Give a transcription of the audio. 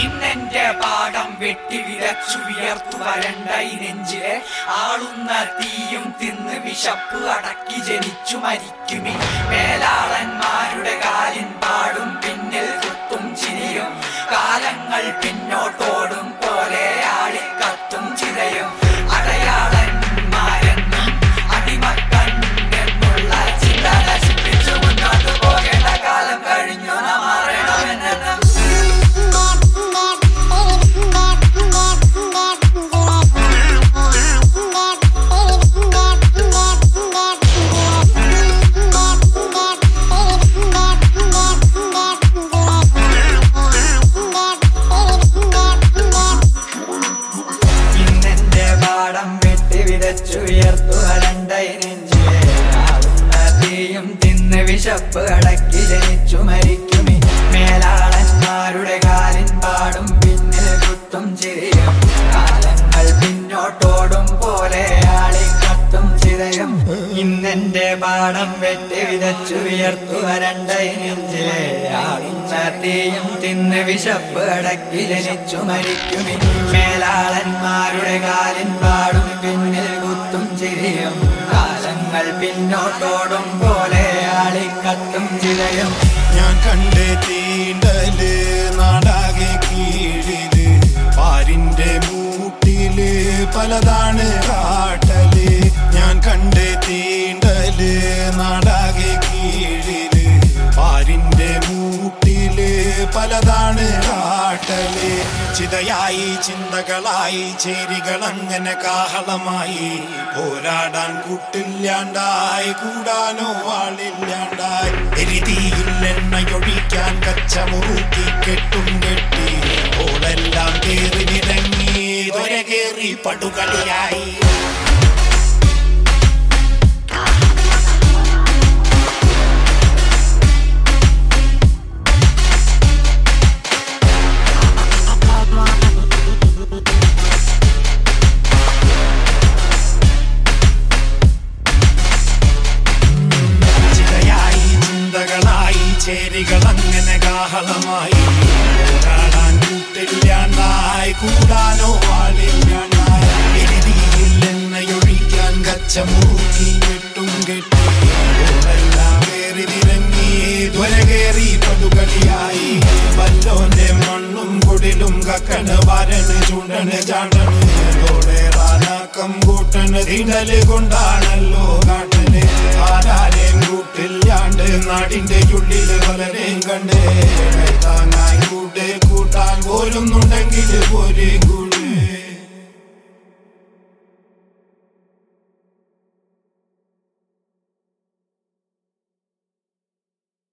ഇന്നെന്റെ പാടം വെട്ടി വിരച്ചു വിയർത്തു വരണ്ടൈ നെഞ്ചിലെ ആളുന്ന തീയും തിന്ന് വിശപ്പ് അടക്കി ജനിച്ചു മരിക്കുമി മേലാളന്മാരുടെ കാലിൻ പാടും പിന്നിൽ കുത്തും ചിരിയും കാലങ്ങൾ പിന്നോട്ടോടും പോലെ ആളിക്കത്തും ചിതയും അടയാളന്മാരെന്നും അടിമക്കണ്ണെന്നുള്ള ചിന്ത നശിപ്പിച്ചു മുന്നോട്ട് പോകേണ്ട കാലം കഴിഞ്ഞു നാം മാറണമെന്നെന്നും ഇന്നെന്റെ പാടം വെട്ടി വിതച്ചുയർത്തു അലണ്ടൈ നെഞ്ചിലെ ആളുന്ന തീയും തിന്ന് വിശപ്പ് അടക്കി ജനിച്ചു മരിക്കുമി മേലാളന്മാരുടെ കാലിൻ പാടും പിന്നിൽ കുത്തും ചിരിയും കാലങ്ങൾ പിന്നോട്ടോടും പോലെ ആളിക്കത്തും ചിരയും ഇന്നെന്റെ പാടം വെട്ടി വിതച്ചു ഉയർത്തു വരണ്ടൈ നെഞ്ചിലെ ആളുന്ന തീയും തിന്ന് വിശപ്പ് അടക്കി ജനിച്ചു മരിക്കുമി മേലാളന്മാരുടെ കാലിൻ പാടും പിന്നിൽ കുത്തും ചിരിയും കാലങ്ങൾ പിന്നോട്ടോടും പോലെ ആളിക്കത്തും ചിരയും ഞാൻ കണ്ട് തീണ്ടല് നാടാകെ കീഴില് പാരിന്റെ മൂട്ടില് പലതാണ് കാട്ടല് ഞാൻ കണ്ട് തീണ്ടല് നാടാകെ കീഴില് പാരിന്റെ മൂട്ടില് പലതാണ് കാട്ടല് ചിതയായി ചിന്തകളായി ചേരികൾ അങ്ങനെ കാഹളമായി പോരാടാൻ കൂട്ടില്ലാണ്ടായി കൂടാനോ ആളില്ലാണ്ടായി എരിതിയിൽ എണ്ണയൊഴിക്കാൻ കച്ചമുറുക്കി കെട്ടും കെട്ടി ഓളെല്ലാം കേറി നിരങ്ങി തൊര കേറി പടുകളിയായി ചിതയായി ചിന്തകളായി ചേരികൾ അങ്ങനെ കാഹളമായി പോരാടാൻ കൂട്ടില്ലാണ്ടായി കൂടാനോ ആളില്ലാണ്ടായി എരുതിയിൽ എണ്ണയൊഴിക്കാൻ കച്ചമുറുക്കി കെട്ടും കെട്ടി ഓളെല്ലാം കേറി നിരങ്ങി ധ്വര കേറി പടുകളിയായി വല്ലോന്റെ മണ്ണും കുടിലും കക്കണ് വരണ് ചൂണ്ടണ് ചാണ്ടണ് ോടേറാനാക്കം കൂട്ടണ് തീണ്ടല് കൊണ്ടാണല്ലോ കാട്ടല് ആരാരെയും കൂട്ടില്ലാണ്ട് നാടിന്റെ ഉള്ളില് പലരെയും കണ്ട് താങ്ങായി കൂട്ടെ കൂട്ടാൻ പോരുന്നുണ്ടെങ്കിൽ പോരെ കൂടെ